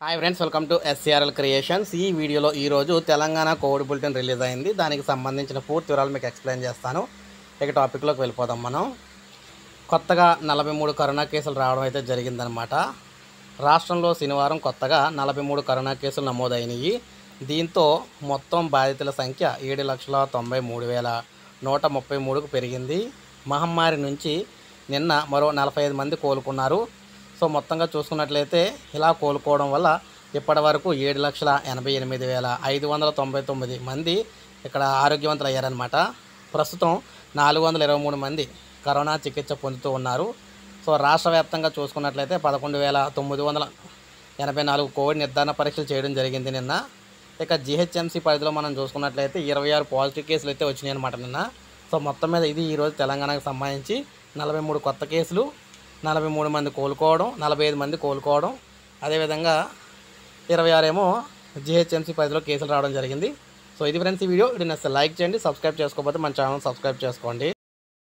hi friends welcome to SCRL creations ఈ వీడియోలో ఈరోజు తెలంగాణ కోవిడ్ బులెటిన్ రిలీజ్ అయింది దానికి సంబంధించిన పూర్తి వివరాలు మీకు ఎక్స్ప్లెయిన్ చేస్తాను ఇక టాపిక్లోకి వెళ్ళిపోదాం మనం కొత్తగా నలభై మూడు కరోనా కేసులు రావడం అయితే జరిగిందనమాట రాష్ట్రంలో శనివారం కొత్తగా నలభై మూడు కరోనా కేసులు నమోదైనవి దీంతో మొత్తం బాధితుల సంఖ్య ఏడు లక్షల తొంభై మూడు వేల నూట ముప్పై మూడుకు పెరిగింది మహమ్మారి నుంచి నిన్న మరో నలభై ఐదు మంది కోలుకున్నారు సో మొత్తంగా చూసుకున్నట్లయితే ఇలా కోలుకోవడం వల్ల ఇప్పటి వరకు ఏడు లక్షల ఎనభై ఎనిమిది వేల ఐదు వందల తొంభై తొమ్మిది మంది ఇక్కడ ఆరోగ్యవంతులు అయ్యారనమాట ప్రస్తుతం నాలుగు వందల ఇరవై మూడు మంది కరోనా చికిత్స పొందుతూ ఉన్నారు సో రాష్ట్ర వ్యాప్తంగా చూసుకున్నట్లయితే పదకొండు వేల తొమ్మిది వందల ఎనభై నాలుగు కోవిడ్ నిర్ధారణ పరీక్షలు చేయడం జరిగింది నిన్న ఇక జిహెచ్ఎంసీ పరిధిలో మనం చూసుకున్నట్లయితే ఇరవై ఆరు పాజిటివ్ కేసులు అయితే వచ్చినాయి అనమాట నిన్న సో మొత్తం మీద ఇది ఈరోజు తెలంగాణకు సంబంధించి నలభై మూడు కొత్త కేసులు నలభై మూడు మంది కోలుకోవడం నలభై ఐదు మంది కోలుకోవడం అదేవిధంగా ఇరవై ఆరేమో జిహెచ్ఎంసీ పరిధిలో కేసులు రావడం జరిగింది సో ఇది ఫ్రెండ్స్ ఈ వీడియో ఇది నచ్చితే లైక్ చేయండి సబ్స్క్రైబ్ చేసుకోకపోతే మన ఛానల్ సబ్స్క్రైబ్ చేసుకోండి